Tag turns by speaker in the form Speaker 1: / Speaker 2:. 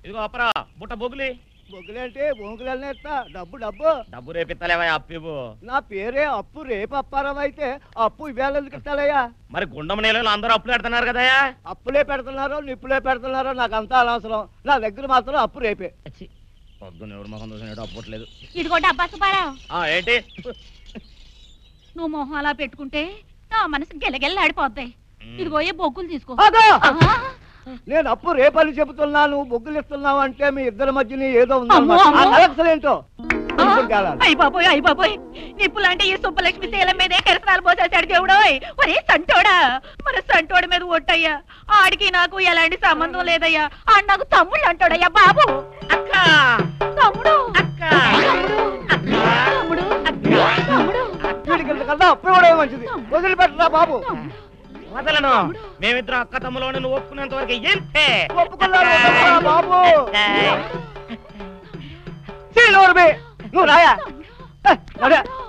Speaker 1: ఇదిగో అప్పరా బుట్ట బొగులి
Speaker 2: బొగ్గులంటే బొంగులనే ఇస్తా డబ్బు డబ్బు
Speaker 1: డబ్బు రేపిత్తలేవా అప్పివు
Speaker 2: నా పేరే అప్పు రేపు అప్పారం అయితే అప్పు ఇవాళ ఎందుకు ఇస్తాడయ్యా
Speaker 1: మరి గుండం నేలలో అందరూ అప్పులు పెడుతున్నారు కదయా
Speaker 2: అప్పులే పెడుతున్నారో నిప్పులే పెడుతున్నారో నాకు అంతా అనవసరం నా దగ్గర మాత్రం అప్పు రేపే
Speaker 1: పొద్దున్న ఎవరు మొహం చూసినట్టు అప్పట్లేదు
Speaker 3: ఇదిగో డబ్బా సుబ్బారావు
Speaker 1: ఆ ఏంటి
Speaker 3: నువ్వు మొహం అలా పెట్టుకుంటే నా మనసు గెలగెల్లాడిపోద్ది ఇదిగో ఏ బొగ్గులు తీసుకో
Speaker 2: ఆగు!
Speaker 3: ఆహా!
Speaker 2: నేను అప్పు రేపని చెబుతున్నాను బొగ్గులు ఇస్తున్నావు అంటే మీ ఇద్దరి మధ్యన ఏదో
Speaker 3: అమ్మో, అమ్మో.
Speaker 2: ఉంది ఏంటో
Speaker 3: అయ్య బాబోయ్ అయ్య బాబోయ్ నిప్పులాంటి ఈ సుబ్బలక్ష్మి శీలం మీదే కెరసనాలు పోసేశాడు దేవుడోయ్ ఒరే సంటోడా మన సంటోడి మీద ఒట్టయ్యా ఆడికి నాకు ఎలాంటి సంబంధం లేదయ్యా ఆడు నాకు తమ్ముళ్ళు అంటాడయ్యా బాబు
Speaker 1: అక్క
Speaker 3: తమ్ముడు
Speaker 1: అక్క
Speaker 3: తమ్ముడు తమ్ముడు
Speaker 2: వీడికి ఇంతకన్నా అప్పు కూడా మంచిది వదిలిపెట్టరా బాబు
Speaker 1: వదలను మేమిద్దరం అక్క తమ్ములోని నువ్వు ఒప్పుకునేంత వరకు ఏంటే
Speaker 2: ఒప్పుకున్నారు వదలరా బాబు సీలోర్బే నువ్వు రాయా ఏ, అదే